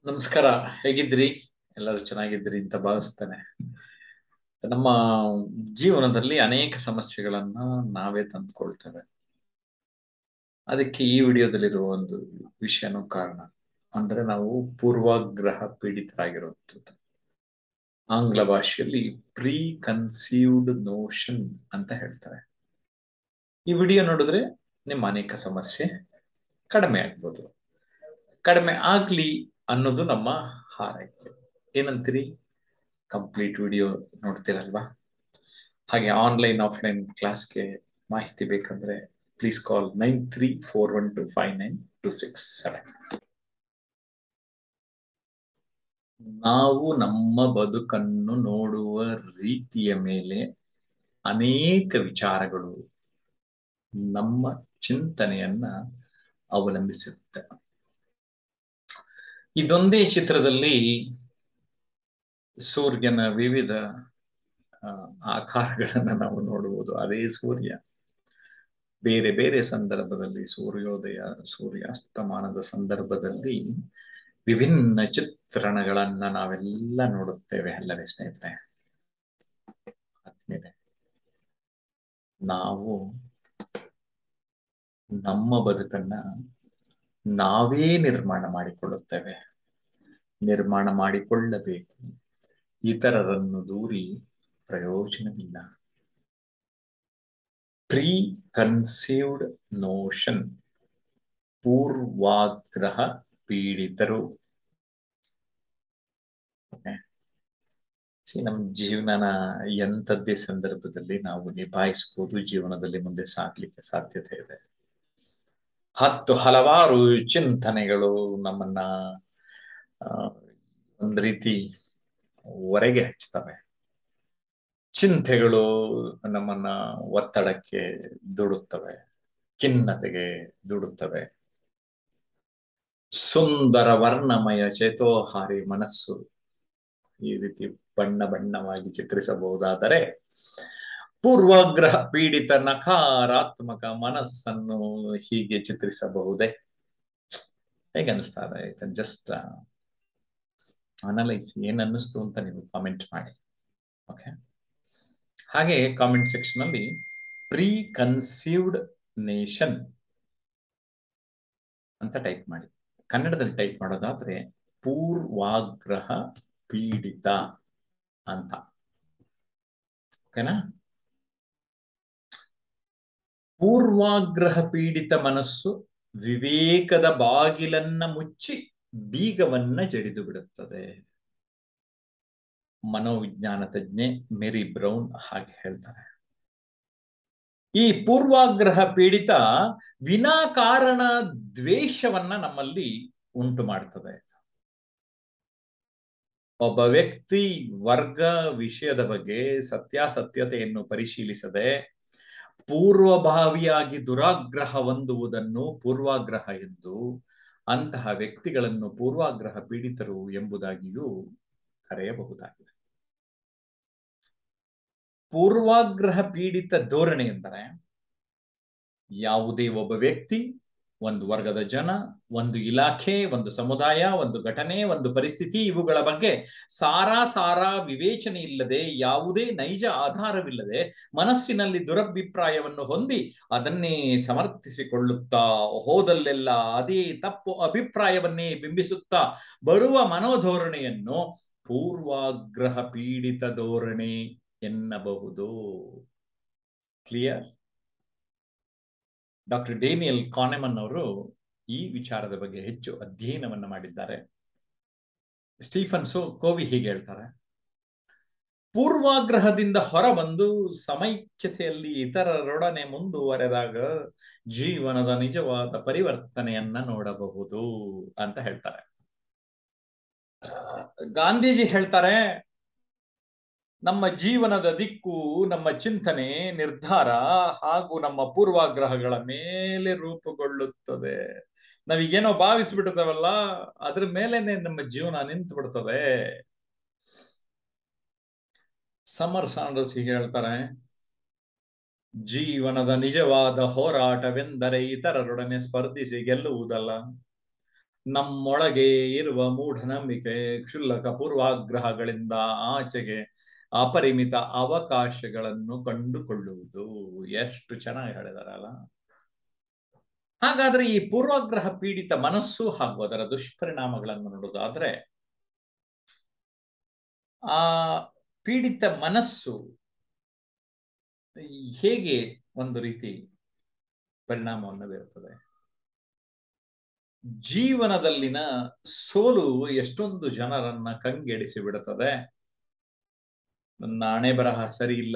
ನಮಸ್ಕಾರ ಹೇಗಿದ್ರಿ ಎಲ್ಲರೂ ಚೆನ್ನಾಗಿದ್ರಿ ಅಂತ ಭಾವಿಸ್ತೇನೆ ನಮ್ಮ ಜೀವನದಲ್ಲಿ ಅನೇಕ ಸಮಸ್ಯೆಗಳನ್ನ ನಾವೇ ತಂದುಕೊಳ್ತೇವೆ ಅದಕ್ಕೆ ಈ ವಿಡಿಯೋದಲ್ಲಿರುವ ಒಂದು ವಿಷಯನೂ ಕಾರಣ ಅಂದ್ರೆ ನಾವು ಪೂರ್ವಾಗ್ರಹ ಪೀಡಿತರಾಗಿರುವಂಥದ್ದು ಆಂಗ್ಲ ಭಾಷೆಯಲ್ಲಿ ಪ್ರೀ ಕನ್ಸೀವ್ಡ್ ನೋಷನ್ ಅಂತ ಹೇಳ್ತಾರೆ ಈ ವಿಡಿಯೋ ನೋಡಿದ್ರೆ ನಿಮ್ಮ ಅನೇಕ ಸಮಸ್ಯೆ ಕಡಿಮೆ ಆಗ್ಬೋದು ಕಡಿಮೆ ಆಗ್ಲಿ ಅನ್ನೋದು ನಮ್ಮ ಹಾರೈಕೆ ಏನಂತೀರಿ ಕಂಪ್ಲೀಟ್ ವಿಡಿಯೋ ನೋಡ್ತೀರಲ್ವಾ ಹಾಗೆ ಆನ್ಲೈನ್ ಆಫ್ಲೈನ್ ಕ್ಲಾಸ್ಗೆ ಮಾಹಿತಿ ಬೇಕಂದ್ರೆ please call nine three four one two five nine two six seven ನಾವು ನಮ್ಮ ಬದುಕನ್ನು ನೋಡುವ ರೀತಿಯ ಮೇಲೆ ಅನೇಕ ವಿಚಾರಗಳು ನಮ್ಮ ಚಿಂತನೆಯನ್ನ ಅವಲಂಬಿಸಿರುತ್ತೆ ಇದೊಂದೇ ಚಿತ್ರದಲ್ಲಿ ಸೂರ್ಯನ ವಿವಿಧ ಆಕಾರಗಳನ್ನ ನಾವು ನೋಡುವುದು ಅದೇ ಸೂರ್ಯ ಬೇರೆ ಬೇರೆ ಸಂದರ್ಭದಲ್ಲಿ ಸೂರ್ಯೋದಯ ಸೂರ್ಯಾಸ್ತಮಾನದ ಸಂದರ್ಭದಲ್ಲಿ ವಿಭಿನ್ನ ಚಿತ್ರಣಗಳನ್ನ ನಾವೆಲ್ಲ ನೋಡುತ್ತೇವೆ ಅಲ್ಲವೇ ಸ್ನೇಹಿತರೆ ಆದ್ಮೇಲೆ ನಾವು ನಮ್ಮ ಬದುಕನ್ನ ನಾವೇ ನಿರ್ಮಾಣ ಮಾಡಿಕೊಳ್ಳುತ್ತೇವೆ ನಿರ್ಮಾಣ ಮಾಡಿಕೊಳ್ಳಬೇಕು ಇತರರನ್ನು ದೂರಿ ಪ್ರಯೋಜನವಿಲ್ಲ ಪ್ರೀ ಕನ್ಸೀವ್ಡ್ ನೋಷನ್ ಪೂರ್ವಾಗ್ರಹ ಪೀಡಿತರು ನಮ್ಮ ಜೀವನನ ಎಂಥದ್ದೇ ಸಂದರ್ಭದಲ್ಲಿ ನಾವು ನಿಭಾಯಿಸಬಹುದು ಜೀವನದಲ್ಲಿ ಮುಂದೆ ಸಾಗ್ಲಿಕ್ಕೆ ಸಾಧ್ಯತೆ ಇದೆ ಹತ್ತು ಹಲವಾರು ಚಿಂತನೆಗಳು ನಮ್ಮನ್ನ ಒಂದ್ ರೀತಿ ಹೊರಗೆ ಹಚ್ತವೆ ಚಿಂತೆಗಳು ನಮ್ಮನ್ನ ಒತ್ತಡಕ್ಕೆ ದುಡುತ್ತವೆ ಖಿನ್ನತೆಗೆ ದುಡುತ್ತವೆ ಸುಂದರ ವರ್ಣಮಯ ಚೇತೋಹಾರಿ ಮನಸ್ಸು ಈ ರೀತಿ ಬಣ್ಣ ಬಣ್ಣವಾಗಿ ಚಿತ್ರಿಸಬಹುದಾದರೆ ಪೂರ್ವಾಗ್ರಹ ಪೀಡಿತ ನಕಾರಾತ್ಮಕ ಮನಸ್ಸನ್ನು ಹೀಗೆ ಚಿತ್ರಿಸಬಹುದೇ ಹೇಗೆ ಅನಿಸ್ತಾ ಇದೆ ಜಸ್ಟ್ ಅನಲೈಸ್ ಏನ್ ಅನ್ನಿಸ್ತು ಅಂತ ನೀವು ಕಾಮೆಂಟ್ ಮಾಡಿ ಓಕೆ ಹಾಗೆ ಕಾಮೆಂಟ್ ಸೆಕ್ಷನ್ ಅಲ್ಲಿ ಪ್ರೀ ಕನ್ಸೀವ್ಡ್ ನೇಷನ್ ಅಂತ ಟೈಪ್ ಮಾಡಿ ಕನ್ನಡದಲ್ಲಿ ಟೈಪ್ ಮಾಡೋದಾದ್ರೆ ಪೂರ್ವಾಗ್ರಹ ಪೀಡಿತ ಅಂತ ಓಕೆನಾ ಪೂರ್ವಾಗ್ರಹ ಪೀಡಿತ ಮನಸ್ಸು ವಿವೇಕದ ಬಾಗಿಲನ್ನ ಮುಚ್ಚಿ ಬೀಗವನ್ನ ಜಡಿದು ಬಿಡುತ್ತದೆ ಮನೋವಿಜ್ಞಾನ ತಜ್ಞೆ ಮೇರಿ ಬ್ರೌನ್ ಹಾಗೆ ಹೇಳ್ತಾರೆ ಈ ಪೂರ್ವಾಗ್ರಹ ಪೀಡಿತ ವಿನಾಕಾರಣ ದ್ವೇಷವನ್ನ ನಮ್ಮಲ್ಲಿ ಉಂಟು ಮಾಡ್ತದೆ ಒಬ್ಬ ವ್ಯಕ್ತಿ ವರ್ಗ ವಿಷಯದ ಬಗ್ಗೆ ಸತ್ಯಾಸತ್ಯತೆಯನ್ನು ಪರಿಶೀಲಿಸದೆ ಪೂರ್ವಭಾವಿಯಾಗಿ ದುರಾಗ್ರಹ ಹೊಂದುವುದನ್ನು ಪೂರ್ವಾಗ್ರಹ ಎಂದು ಅಂತಹ ವ್ಯಕ್ತಿಗಳನ್ನು ಪೂರ್ವಾಗ್ರಹ ಪೀಡಿತರು ಎಂಬುದಾಗಿಯೂ ಕರೆಯಬಹುದಾಗಿದೆ ಪೂರ್ವಾಗ್ರಹ ಪೀಡಿತ ಧೋರಣೆ ಎಂದರೆ ಯಾವುದೇ ಒಬ್ಬ ವ್ಯಕ್ತಿ ಒಂದು ವರ್ಗದ ಜನ ಒಂದು ಇಲಾಖೆ ಒಂದು ಸಮುದಾಯ ಒಂದು ಘಟನೆ ಒಂದು ಪರಿಸ್ಥಿತಿ ಇವುಗಳ ಬಗ್ಗೆ ಸಾರಾ ಸಾರಾ ವಿವೇಚನೆ ಇಲ್ಲದೆ ಯಾವುದೇ ನೈಜ ಆಧಾರವಿಲ್ಲದೆ ಮನಸ್ಸಿನಲ್ಲಿ ದುರಭಿಪ್ರಾಯವನ್ನು ಹೊಂದಿ ಅದನ್ನೇ ಸಮರ್ಥಿಸಿಕೊಳ್ಳುತ್ತಾ ಹೋದಲ್ಲೆಲ್ಲ ಅದೇ ತಪ್ಪು ಅಭಿಪ್ರಾಯವನ್ನೇ ಬಿಂಬಿಸುತ್ತಾ ಬರುವ ಮನೋಧೋರಣೆಯನ್ನು ಪೂರ್ವಾಗ್ರಹ ಪೀಡಿತ ಧೋರಣೆ ಎನ್ನಬಹುದು ಕ್ಲಿಯರ್ ಡಾಕ್ಟರ್ ಡೇನಿಯಲ್ ಕಾನೆಮನ್ ಅವರು ಈ ವಿಚಾರದ ಬಗ್ಗೆ ಹೆಚ್ಚು ಅಧ್ಯಯನವನ್ನ ಮಾಡಿದ್ದಾರೆ ಸ್ಟೀಫನ್ ಸೋ ಕೋವಿ ಹೀಗೆ ಹೇಳ್ತಾರೆ ಪೂರ್ವಾಗ್ರಹದಿಂದ ಹೊರಬಂದು ಸಮೈಕ್ಯತೆಯಲ್ಲಿ ಇತರರೊಡನೆ ಮುಂದುವರೆದಾಗ ಜೀವನದ ನಿಜವಾದ ಪರಿವರ್ತನೆಯನ್ನ ನೋಡಬಹುದು ಅಂತ ಹೇಳ್ತಾರೆ ಗಾಂಧೀಜಿ ಹೇಳ್ತಾರೆ ನಮ್ಮ ಜೀವನದ ದಿಕ್ಕು ನಮ್ಮ ಚಿಂತನೆ ನಿರ್ಧಾರ ಹಾಗೂ ನಮ್ಮ ಪೂರ್ವಾಗ್ರಹಗಳ ಮೇಲೆ ರೂಪುಗೊಳ್ಳುತ್ತದೆ ನಾವೀಗೇನೋ ಭಾವಿಸ್ಬಿಟ್ಟಿದ್ದೇವಲ್ಲ ಅದ್ರ ಮೇಲೆನೆ ನಮ್ಮ ಜೀವನ ನಿಂತು ಬಿಡ್ತದೆ ಸಮರ್ ಸಾಂಡರ್ಸ್ ಹೀಗೆ ಹೇಳ್ತಾರೆ ಜೀವನದ ನಿಜವಾದ ಹೋರಾಟವೆಂದರೆ ಇತರರೊಡನೆ ಸ್ಪರ್ಧಿಸಿ ಗೆಲ್ಲುವುದಲ್ಲ ನಮ್ಮೊಳಗೆ ಇರುವ ಮೂಢನಂಬಿಕೆ ಕ್ಷುಲ್ಲಕ ಪೂರ್ವಾಗ್ರಹಗಳಿಂದ ಆಚೆಗೆ ಅಪರಿಮಿತ ಅವಕಾಶಗಳನ್ನು ಕಂಡುಕೊಳ್ಳುವುದು ಎಷ್ಟು ಚೆನ್ನಾಗಿ ಹೇಳಿದಾರಲ್ಲ ಹಾಗಾದ್ರೆ ಈ ಪೂರ್ವಾಗ್ರಹ ಪೀಡಿತ ಮನಸ್ಸು ಹಾಗೂ ಅದರ ದುಷ್ಪರಿಣಾಮಗಳನ್ನು ನೋಡುವುದಾದ್ರೆ ಆ ಪೀಡಿತ ಮನಸ್ಸು ಹೇಗೆ ಒಂದು ರೀತಿ ಪರಿಣಾಮವನ್ನು ಬೀರುತ್ತದೆ ಜೀವನದಲ್ಲಿನ ಸೋಲು ಎಷ್ಟೊಂದು ಜನರನ್ನ ಕಂಗೆಡಿಸಿ ಬಿಡುತ್ತದೆ ನನ್ನ ಹಣೆ ಬರಹ ಸರಿ ಇಲ್ಲ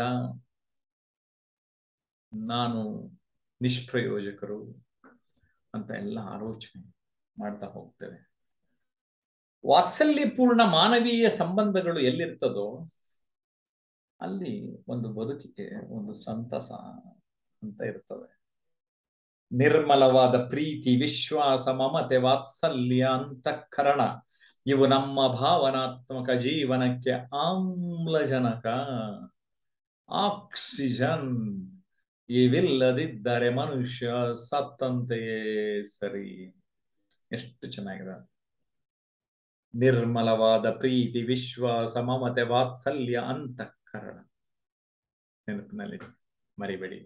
ನಾನು ನಿಷ್ಪ್ರಯೋಜಕರು ಅಂತ ಎಲ್ಲ ಆಲೋಚನೆ ಮಾಡ್ತಾ ಹೋಗ್ತೇವೆ ವಾತ್ಸಲ್ಯಪೂರ್ಣ ಮಾನವೀಯ ಸಂಬಂಧಗಳು ಎಲ್ಲಿರ್ತದೋ ಅಲ್ಲಿ ಒಂದು ಬದುಕಿಗೆ ಒಂದು ಸಂತಸ ಅಂತ ಇರ್ತದೆ ನಿರ್ಮಲವಾದ ಪ್ರೀತಿ ವಿಶ್ವಾಸ ಮಮತೆ ವಾತ್ಸಲ್ಯ ಅಂತಃಕರಣ ಇವು ನಮ್ಮ ಭಾವನಾತ್ಮಕ ಜೀವನಕ್ಕೆ ಆಮ್ಲಜನಕ ಆಕ್ಸಿಜನ್ ಇವಿಲ್ಲದಿದ್ದರೆ ಮನುಷ್ಯ ಸತ್ತಂತೆಯೇ ಸರಿ ಎಷ್ಟು ಚೆನ್ನಾಗಿದೆ ನಿರ್ಮಲವಾದ ಪ್ರೀತಿ ವಿಶ್ವಾಸ ಮಮತೆ ವಾತ್ಸಲ್ಯ ಅಂತಃಕರಣ ನೆನಪಿನಲ್ಲಿ ಮರಿಬೇಡಿ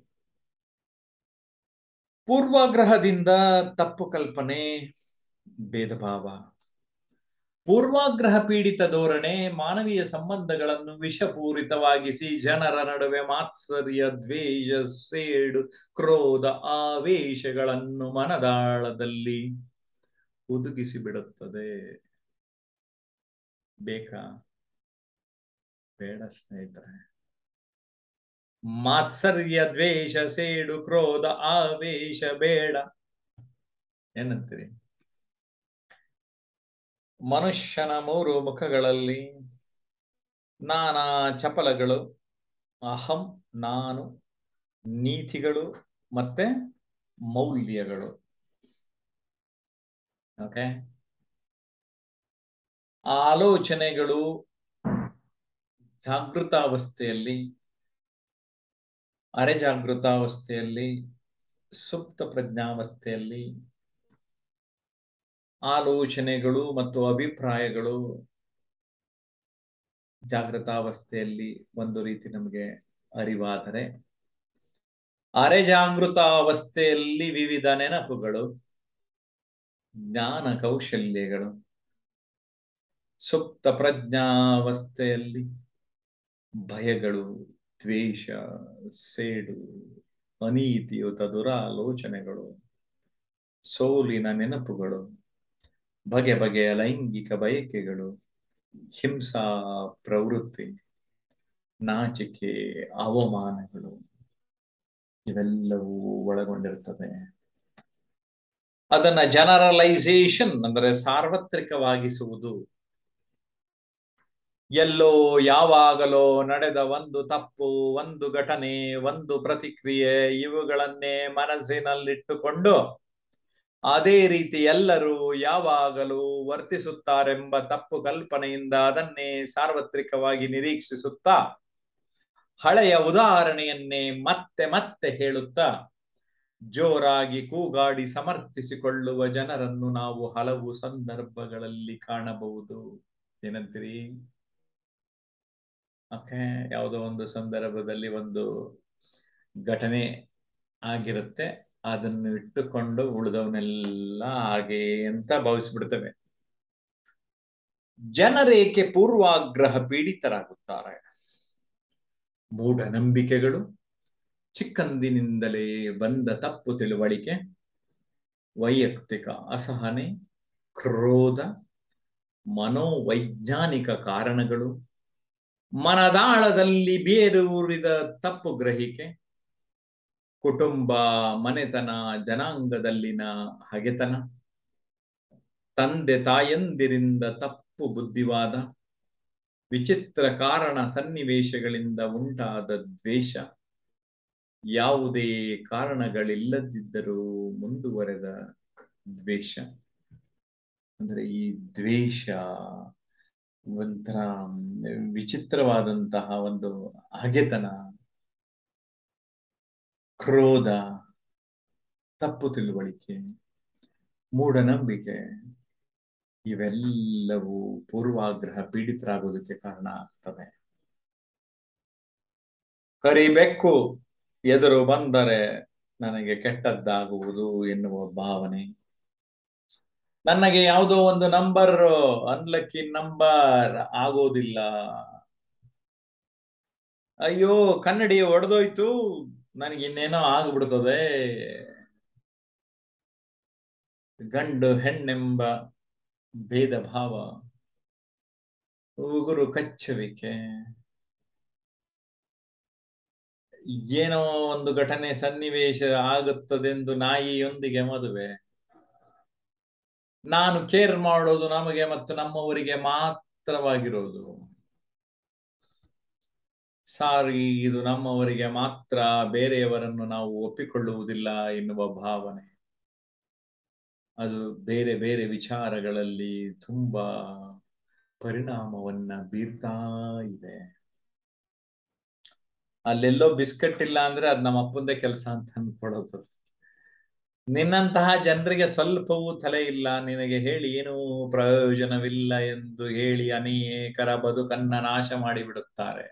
ಪೂರ್ವಾಗ್ರಹದಿಂದ ತಪ್ಪು ಕಲ್ಪನೆ ಭೇದ ಭಾವ ಪೂರ್ವಾಗ್ರಹ ಪೀಡಿತ ಧೋರಣೆ ಮಾನವೀಯ ಸಂಬಂಧಗಳನ್ನು ವಿಷಪೂರಿತವಾಗಿಸಿ ಜನರ ನಡುವೆ ಮಾತ್ಸರ್ಯ ದ್ವೇಷ ಸೇಡು ಕ್ರೋಧ ಆವೇಶಗಳನ್ನು ಮನದಾಳದಲ್ಲಿ ಹುದುಗಿಸಿ ಬಿಡುತ್ತದೆ ಬೇಕಾ ಬೇಡ ಸ್ನೇಹಿತರೆ ಮಾತ್ಸರ್ಯ ದ್ವೇಷ ಸೇಡು ಕ್ರೋಧ ಆವೇಶ ಬೇಡ ಏನಂತೀರಿ ಮನುಷ್ಯನ ಮೂರು ಮುಖಗಳಲ್ಲಿ ನಾನಾ ಚಪಲಗಳು ಅಹಂ ನಾನು ನೀತಿಗಳು ಮತ್ತೆ ಮೌಲ್ಯಗಳು ಓಕೆ ಆಲೋಚನೆಗಳು ಜಾಗೃತಾವಸ್ಥೆಯಲ್ಲಿ ಅರೆಜಾಗೃತಾವಸ್ಥೆಯಲ್ಲಿ ಸುಪ್ತ ಪ್ರಜ್ಞಾವಸ್ಥೆಯಲ್ಲಿ ಆಲೋಚನೆಗಳು ಮತ್ತು ಅಭಿಪ್ರಾಯಗಳು ಜಾಗೃತಾವಸ್ಥೆಯಲ್ಲಿ ಒಂದು ರೀತಿ ನಮಗೆ ಅರಿವಾದರೆ ಅರೆಜಾಗೃತಾವಸ್ಥೆಯಲ್ಲಿ ವಿವಿಧ ನೆನಪುಗಳು ಜ್ಞಾನ ಕೌಶಲ್ಯಗಳು ಸುಪ್ತ ಪ್ರಜ್ಞಾವಸ್ಥೆಯಲ್ಲಿ ಭಯಗಳು ದ್ವೇಷ ಸೇಡು ಅನೀತಿಯುತ ದುರಾಲೋಚನೆಗಳು ಸೋಲಿನ ನೆನಪುಗಳು ಬಗೆ ಬಗೆಯ ಲೈಂಗಿಕ ಬಯಕೆಗಳು ಹಿಂಸಾ ಪ್ರವೃತ್ತಿ ನಾಚಿಕೆ ಅವಮಾನಗಳು ಇವೆಲ್ಲವೂ ಒಳಗೊಂಡಿರುತ್ತದೆ ಅದನ್ನ ಜನರಲೈಸೇಷನ್ ಅಂದರೆ ಸಾರ್ವತ್ರಿಕವಾಗಿಸುವುದು ಎಲ್ಲೋ ಯಾವಾಗಲೋ ನಡೆದ ಒಂದು ತಪ್ಪು ಒಂದು ಘಟನೆ ಒಂದು ಪ್ರತಿಕ್ರಿಯೆ ಇವುಗಳನ್ನೇ ಮನಸ್ಸಿನಲ್ಲಿಟ್ಟುಕೊಂಡು ಅದೇ ರೀತಿ ಎಲ್ಲರೂ ಯಾವಾಗಲೂ ವರ್ತಿಸುತ್ತಾರೆಂಬ ತಪ್ಪು ಕಲ್ಪನೆಯಿಂದ ಅದನ್ನೇ ಸಾರ್ವತ್ರಿಕವಾಗಿ ನಿರೀಕ್ಷಿಸುತ್ತಾ ಹಳೆಯ ಉದಾಹರಣೆಯನ್ನೇ ಮತ್ತೆ ಮತ್ತೆ ಹೇಳುತ್ತಾ ಜೋರಾಗಿ ಕೂಗಾಡಿ ಸಮರ್ಥಿಸಿಕೊಳ್ಳುವ ಜನರನ್ನು ನಾವು ಹಲವು ಸಂದರ್ಭಗಳಲ್ಲಿ ಕಾಣಬಹುದು ಏನಂತೀರಿ ಓಕೆ ಯಾವುದೋ ಒಂದು ಸಂದರ್ಭದಲ್ಲಿ ಒಂದು ಘಟನೆ ಆಗಿರುತ್ತೆ ಅದನ್ನು ಇಟ್ಟುಕೊಂಡು ಉಳಿದವನ್ನೆಲ್ಲ ಹಾಗೆ ಅಂತ ಭಾವಿಸ್ಬಿಡ್ತೇವೆ ಜನರೇಕೆ ಪೂರ್ವಾಗ್ರಹ ಪೀಡಿತರಾಗುತ್ತಾರೆ ಮೂಢನಂಬಿಕೆಗಳು ಚಿಕ್ಕಂದಿನಿಂದಲೇ ಬಂದ ತಪ್ಪು ತಿಳುವಳಿಕೆ ವೈಯಕ್ತಿಕ ಅಸಹನೆ ಕ್ರೋಧ ಮನೋವೈಜ್ಞಾನಿಕ ಕಾರಣಗಳು ಮನದಾಳದಲ್ಲಿ ಬೇರೂರಿದ ತಪ್ಪು ಗ್ರಹಿಕೆ ಕುಟುಂಬ ಮನೆತನ ಜನಾಂಗದಲ್ಲಿನ ಹಗೆತನ ತಂದೆ ತಾಯಂದಿರಿಂದ ತಪ್ಪು ಬುದ್ಧಿವಾದ ವಿಚಿತ್ರ ಕಾರಣ ಸನ್ನಿವೇಶಗಳಿಂದ ಉಂಟಾದ ದ್ವೇಷ ಯಾವುದೇ ಕಾರಣಗಳಿಲ್ಲದಿದ್ದರೂ ಮುಂದುವರೆದ ದ್ವೇಷ ಅಂದ್ರೆ ಈ ದ್ವೇಷ ಒಂಥರ ವಿಚಿತ್ರವಾದಂತಹ ಒಂದು ಹಗೆತನ ಕ್ರೋಧ ತಪ್ಪು ತಿಳುವಳಿಕೆ ಮೂಢನಂಬಿಕೆ ಇವೆಲ್ಲವೂ ಪೂರ್ವಾಗ್ರಹ ಪೀಡಿತರಾಗೋದಕ್ಕೆ ಕಾರಣ ಆಗ್ತವೆ ಕರಿಬೆಕ್ಕು ಎದುರು ಬಂದರೆ ನನಗೆ ಕೆಟ್ಟದ್ದಾಗುವುದು ಎನ್ನುವ ಭಾವನೆ ನನಗೆ ಯಾವುದೋ ಒಂದು ನಂಬರ್ ಅನ್ಲಕ್ಕಿ ನಂಬರ್ ಆಗೋದಿಲ್ಲ ಅಯ್ಯೋ ಕನ್ನಡಿ ಒಡೆದೋಯ್ತು ನನಗೆ ಇನ್ನೇನೋ ಆಗ್ಬಿಡ್ತದೆ ಗಂಡು ಹೆಣ್ಣೆಂಬ ಭೇದ ಭಾವ ಉಗುರು ಕಚ್ಚುವಿಕೆ ಏನೋ ಒಂದು ಘಟನೆ ಸನ್ನಿವೇಶ ಆಗುತ್ತದೆಂದು ನಾಯಿಯೊಂದಿಗೆ ಮದುವೆ ನಾನು ಕೇರ್ ಮಾಡೋದು ನಮಗೆ ಮತ್ತು ನಮ್ಮವರಿಗೆ ಮಾತ್ರವಾಗಿರೋದು ಸಾರಿ ಇದು ನಮ್ಮವರಿಗೆ ಮಾತ್ರ ಬೇರೆಯವರನ್ನು ನಾವು ಒಪ್ಪಿಕೊಳ್ಳುವುದಿಲ್ಲ ಎನ್ನುವ ಭಾವನೆ ಅದು ಬೇರೆ ಬೇರೆ ವಿಚಾರಗಳಲ್ಲಿ ತುಂಬಾ ಪರಿಣಾಮವನ್ನ ಬೀರ್ತಾ ಇದೆ ಅಲ್ಲೆಲ್ಲೋ ಬಿಸ್ಕೆಟ್ ಇಲ್ಲ ಅಂದ್ರೆ ಅದ್ ನಮ್ಮ ಅಪ್ಪಂದೇ ಕೆಲಸ ಅಂತ ಅನ್ಕೊಳ್ಳೋದು ನಿನ್ನಂತಹ ಜನರಿಗೆ ಸ್ವಲ್ಪವೂ ತಲೆ ಇಲ್ಲ ನಿನಗೆ ಹೇಳಿ ಏನೂ ಪ್ರಯೋಜನವಿಲ್ಲ ಎಂದು ಹೇಳಿ ಅನೇಕರ ಬದುಕನ್ನ ನಾಶ ಮಾಡಿಬಿಡುತ್ತಾರೆ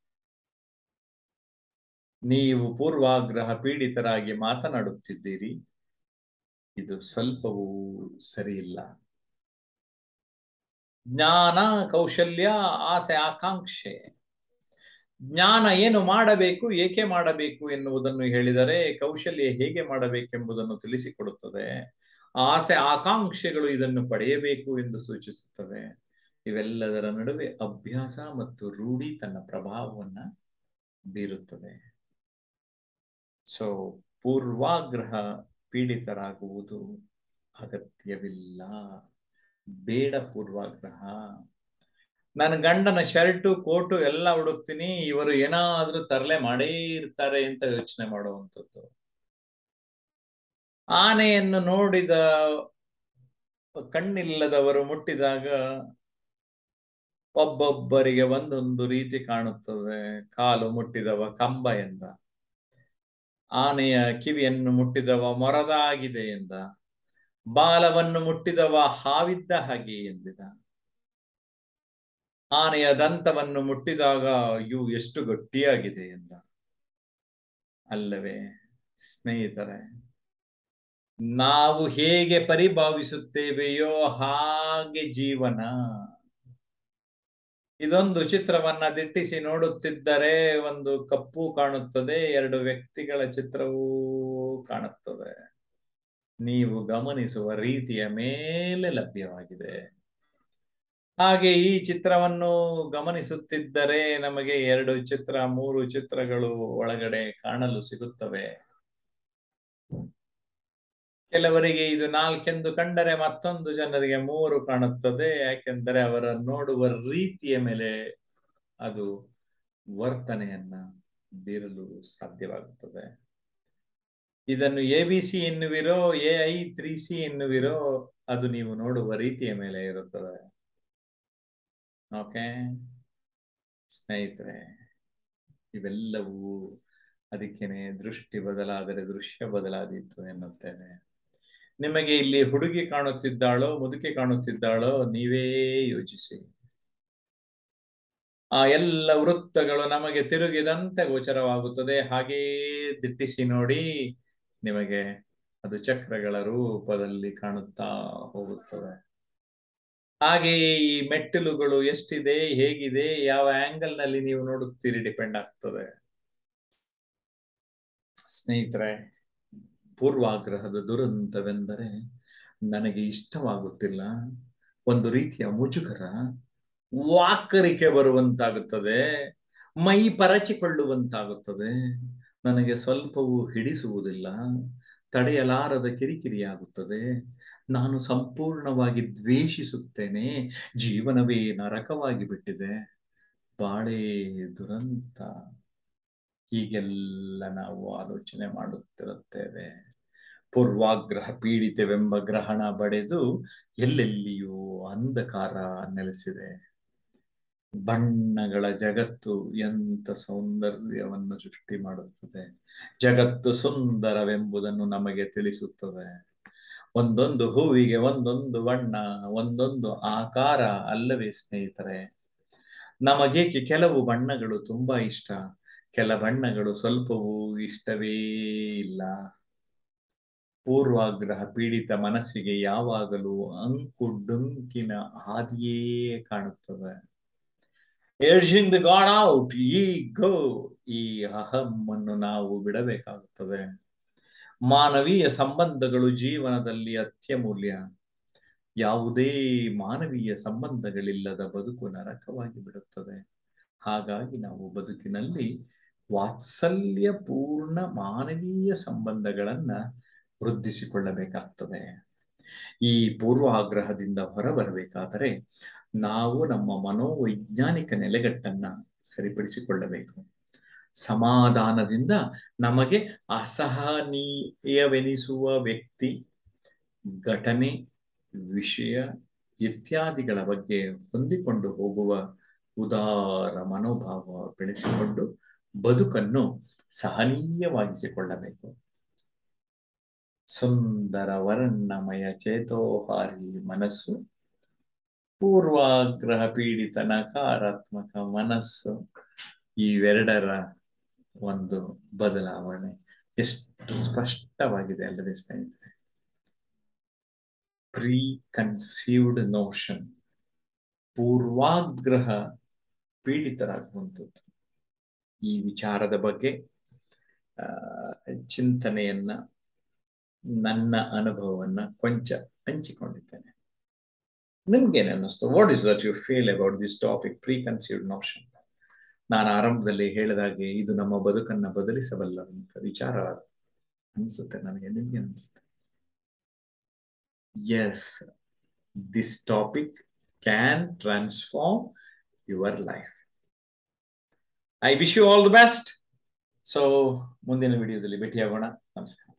ನೀವು ಪೂರ್ವಾಗ್ರಹ ಪೀಡಿತರಾಗಿ ಮಾತನಾಡುತ್ತಿದ್ದೀರಿ ಇದು ಸ್ವಲ್ಪವೂ ಸರಿಯಿಲ್ಲ ಜ್ಞಾನ ಕೌಶಲ್ಯ ಆಸೆ ಆಕಾಂಕ್ಷೆ ಜ್ಞಾನ ಏನು ಮಾಡಬೇಕು ಏಕೆ ಮಾಡಬೇಕು ಎನ್ನುವುದನ್ನು ಹೇಳಿದರೆ ಕೌಶಲ್ಯ ಹೇಗೆ ಮಾಡಬೇಕೆಂಬುದನ್ನು ತಿಳಿಸಿಕೊಡುತ್ತದೆ ಆಸೆ ಆಕಾಂಕ್ಷೆಗಳು ಇದನ್ನು ಪಡೆಯಬೇಕು ಎಂದು ಸೂಚಿಸುತ್ತವೆ ಇವೆಲ್ಲದರ ನಡುವೆ ಅಭ್ಯಾಸ ಮತ್ತು ರೂಢಿ ತನ್ನ ಪ್ರಭಾವವನ್ನ ಬೀರುತ್ತದೆ ಸೊ ಪೂರ್ವಾಗ್ರಹ ಪೀಡಿತರಾಗುವುದು ಅಗತ್ಯವಿಲ್ಲ ಬೇಡ ಪೂರ್ವಾಗ್ರಹ ನನ್ನ ಗಂಡನ ಶರ್ಟು ಕೋಟು ಎಲ್ಲ ಹುಡುಕ್ತೀನಿ ಇವರು ಏನಾದ್ರೂ ತರಲೆ ಮಾಡೇ ಇರ್ತಾರೆ ಅಂತ ಯೋಚನೆ ಮಾಡುವಂಥದ್ದು ಆನೆಯನ್ನು ನೋಡಿದ ಕಣ್ಣಿಲ್ಲದವರು ಮುಟ್ಟಿದಾಗ ಒಬ್ಬೊಬ್ಬರಿಗೆ ಒಂದೊಂದು ರೀತಿ ಕಾಣುತ್ತದೆ ಕಾಲು ಮುಟ್ಟಿದವ ಕಂಬ ಎಂದ ಆನೆಯ ಕಿವಿಯನ್ನು ಮುಟ್ಟಿದವ ಮೊರದ ಆಗಿದೆ ಎಂದ ಬಾಲವನ್ನು ಮುಟ್ಟಿದವ ಹಾವಿದ್ದ ಹಾಗೆ ಎಂದಿದ ಆನೆಯ ದಂತವನ್ನು ಮುಟ್ಟಿದಾಗ ಅಯ್ಯೋ ಎಷ್ಟು ಗಟ್ಟಿಯಾಗಿದೆ ಎಂದ ಅಲ್ಲವೇ ಸ್ನೇಹಿತರೆ ನಾವು ಹೇಗೆ ಪರಿಭಾವಿಸುತ್ತೇವೆಯೋ ಹಾಗೆ ಜೀವನ ಇದೊಂದು ಚಿತ್ರವನ್ನ ದಿಟ್ಟಿಸಿ ನೋಡುತ್ತಿದ್ದರೆ ಒಂದು ಕಪ್ಪು ಕಾಣುತ್ತದೆ ಎರಡು ವ್ಯಕ್ತಿಗಳ ಚಿತ್ರವೂ ಕಾಣುತ್ತದೆ ನೀವು ಗಮನಿಸುವ ರೀತಿಯ ಮೇಲೆ ಲಭ್ಯವಾಗಿದೆ ಹಾಗೆ ಈ ಚಿತ್ರವನ್ನು ಗಮನಿಸುತ್ತಿದ್ದರೆ ನಮಗೆ ಎರಡು ಚಿತ್ರ ಮೂರು ಚಿತ್ರಗಳು ಒಳಗಡೆ ಕಾಣಲು ಸಿಗುತ್ತವೆ ಕೆಲವರಿಗೆ ಇದು ನಾಲ್ಕೆಂದು ಕಂಡರೆ ಮತ್ತೊಂದು ಜನರಿಗೆ ಮೂರು ಕಾಣುತ್ತದೆ ಯಾಕೆಂದರೆ ಅವರ ನೋಡುವ ರೀತಿಯ ಮೇಲೆ ಅದು ವರ್ತನೆಯನ್ನ ಬೀರಲು ಸಾಧ್ಯವಾಗುತ್ತದೆ ಇದನ್ನು ಎ ಬಿ ಸಿ ಎನ್ನುವಿರೋ ಎ ಐ ತ್ರೀ ಸಿ ಎನ್ನುವಿರೋ ಅದು ನೀವು ನೋಡುವ ರೀತಿಯ ಮೇಲೆ ಇರುತ್ತದೆ ಓಕೆ ಸ್ನೇಹಿತರೆ ಇವೆಲ್ಲವೂ ಅದಕ್ಕೇನೆ ದೃಷ್ಟಿ ಬದಲಾದರೆ ದೃಶ್ಯ ಬದಲಾದೀತು ಎನ್ನುತ್ತೇನೆ ನಿಮಗೆ ಇಲ್ಲಿ ಹುಡುಗಿ ಕಾಣುತ್ತಿದ್ದಾಳೋ ಮುದುಕಿ ಕಾಣುತ್ತಿದ್ದಾಳೋ ನೀವೇ ಯೋಚಿಸಿ ಆ ಎಲ್ಲ ವೃತ್ತಗಳು ನಮಗೆ ತಿರುಗಿದಂತೆ ಗೋಚರವಾಗುತ್ತದೆ ಹಾಗೇ ದಿಟ್ಟಿಸಿ ನೋಡಿ ನಿಮಗೆ ಅದು ಚಕ್ರಗಳ ರೂಪದಲ್ಲಿ ಕಾಣುತ್ತಾ ಹೋಗುತ್ತದೆ ಹಾಗೆಯೇ ಈ ಮೆಟ್ಟಿಲುಗಳು ಎಷ್ಟಿದೆ ಹೇಗಿದೆ ಯಾವ ಆಂಗಲ್ ನಲ್ಲಿ ನೀವು ನೋಡುತ್ತೀರಿ ಡಿಪೆಂಡ್ ಆಗ್ತದೆ ಸ್ನೇಹಿತರೆ ಪೂರ್ವಾಗ್ರಹದ ದುರಂತವೆಂದರೆ ನನಗೆ ಇಷ್ಟವಾಗುತ್ತಿಲ್ಲ ಒಂದು ರೀತಿಯ ಮುಜುಗರ ವಾಕರಿಕೆ ಬರುವಂತಾಗುತ್ತದೆ ಮೈ ಪರಚಿಕೊಳ್ಳುವಂತಾಗುತ್ತದೆ ನನಗೆ ಸ್ವಲ್ಪವೂ ಹಿಡಿಸುವುದಿಲ್ಲ ತಡೆಯಲಾರದ ಕಿರಿಕಿರಿಯಾಗುತ್ತದೆ ನಾನು ಸಂಪೂರ್ಣವಾಗಿ ದ್ವೇಷಿಸುತ್ತೇನೆ ಜೀವನವೇ ನರಕವಾಗಿ ಬಿಟ್ಟಿದೆ ಬಾಳೆ ದುರಂತ ಹೀಗೆಲ್ಲ ನಾವು ಆಲೋಚನೆ ಮಾಡುತ್ತಿರುತ್ತೇವೆ ಪೂರ್ವಾಗ್ರಹ ಪೀಡಿತವೆಂಬ ಗ್ರಹಣ ಬಡೆದು ಎಲ್ಲೆಲ್ಲಿಯೂ ಅಂಧಕಾರ ನೆಲೆಸಿದೆ ಬಣ್ಣಗಳ ಜಗತ್ತು ಎಂತ ಸೌಂದರ್ಯವನ್ನು ಸೃಷ್ಟಿ ಮಾಡುತ್ತದೆ ಜಗತ್ತು ಸುಂದರವೆಂಬುದನ್ನು ನಮಗೆ ತಿಳಿಸುತ್ತದೆ ಒಂದೊಂದು ಹೂವಿಗೆ ಒಂದೊಂದು ಬಣ್ಣ ಒಂದೊಂದು ಆಕಾರ ಅಲ್ಲವೇ ಸ್ನೇಹಿತರೆ ನಮಗೇಕೆ ಕೆಲವು ಬಣ್ಣಗಳು ತುಂಬಾ ಇಷ್ಟ ಕೆಲ ಬಣ್ಣಗಳು ಸ್ವಲ್ಪವೂ ಇಷ್ಟವೇ ಇಲ್ಲ ಪೂರ್ವಾಗ್ರಹ ಪೀಡಿತ ಮನಸ್ಸಿಗೆ ಯಾವಾಗಲೂ ಅಂಕು ಡೊಂಕಿನ ಹಾದಿಯೇ ಕಾಣುತ್ತದೆ ಏರ್ಜಿಂಗ್ ದ ಗಾಡ್ ಔಟ್ ಈ ಗೋ ಈ ಅಹಂ ಅನ್ನು ನಾವು ಬಿಡಬೇಕಾಗುತ್ತದೆ ಮಾನವೀಯ ಸಂಬಂಧಗಳು ಜೀವನದಲ್ಲಿ ಅತ್ಯಮೂಲ್ಯ ಯಾವುದೇ ಮಾನವೀಯ ಸಂಬಂಧಗಳಿಲ್ಲದ ಬದುಕು ನರಕವಾಗಿ ಬಿಡುತ್ತದೆ ಹಾಗಾಗಿ ನಾವು ಬದುಕಿನಲ್ಲಿ ವಾತ್ಸಲ್ಯ ಪೂರ್ಣ ಮಾನವೀಯ ಸಂಬಂಧಗಳನ್ನ ವೃದ್ಧಿಸಿಕೊಳ್ಳಬೇಕಾಗ್ತದೆ ಈ ಪೂರ್ವಾಗ್ರಹದಿಂದ ಹೊರಬರಬೇಕಾದರೆ ನಾವು ನಮ್ಮ ಮನೋವೈಜ್ಞಾನಿಕ ನೆಲೆಗಟ್ಟನ್ನ ಸರಿಪಡಿಸಿಕೊಳ್ಳಬೇಕು ಸಮಾಧಾನದಿಂದ ನಮಗೆ ಅಸಹನೀಯವೆನಿಸುವ ವ್ಯಕ್ತಿ ಘಟನೆ ವಿಷಯ ಇತ್ಯಾದಿಗಳ ಬಗ್ಗೆ ಹೊಂದಿಕೊಂಡು ಹೋಗುವ ಉದಾರ ಮನೋಭಾವ ಬೆಳೆಸಿಕೊಂಡು ಬದುಕನ್ನು ಸಹನೀಯವಾಗಿಸಿಕೊಳ್ಳಬೇಕು ಸುಂದರ ವರ್ಣಮಯ ಚೇತೋಹಾರಿ ಮನಸ್ಸು ಪೂರ್ವಾಗ್ರಹ ಪೀಡಿತ ನಕಾರಾತ್ಮಕ ಮನಸ್ಸು ಇವೆರಡರ ಒಂದು ಬದಲಾವಣೆ ಎಷ್ಟು ಸ್ಪಷ್ಟವಾಗಿದೆ ಅಲ್ಲವೇ ಸ್ನೇಹಿತರೆ ಪ್ರೀ ಕನ್ಸೀವ್ಡ್ ನೋಷನ್ ಪೂರ್ವಾಗ್ರಹ ಪೀಡಿತರಾಗುವಂಥದ್ದು ಈ ವಿಚಾರದ ಬಗ್ಗೆ ಚಿಂತನೆಯನ್ನ ನನ್ನ ಅನುಭವವನ್ನ ಕೊಂಚ ಹಂಚಿಕೊಂಡಿದ್ದೇನೆ ನಿಮ್ಗೇನು ಅನ್ನಿಸ್ತು what is that you feel about this topic preconceived notion ನಾನು ಆರಂಭದಲ್ಲಿ ಹೇಳಿದಾಗೆ ಇದು ನಮ್ಮ ಬದುಕನ್ನ ಬದಲಿಸಬಲ್ಲಂತ ವಿಚಾರ ಅನ್ಸುತ್ತೆ ನನಗೆ ನಿಮ್ಗೆ ಅನ್ಸುತ್ತೆ yes this topic can transform your life I wish you all the best so ಮುಂದಿನ ವಿಡಿಯೋದಲ್ಲಿ ಭೇಟಿಯಾಗೋಣ ನಮಸ್ಕಾರ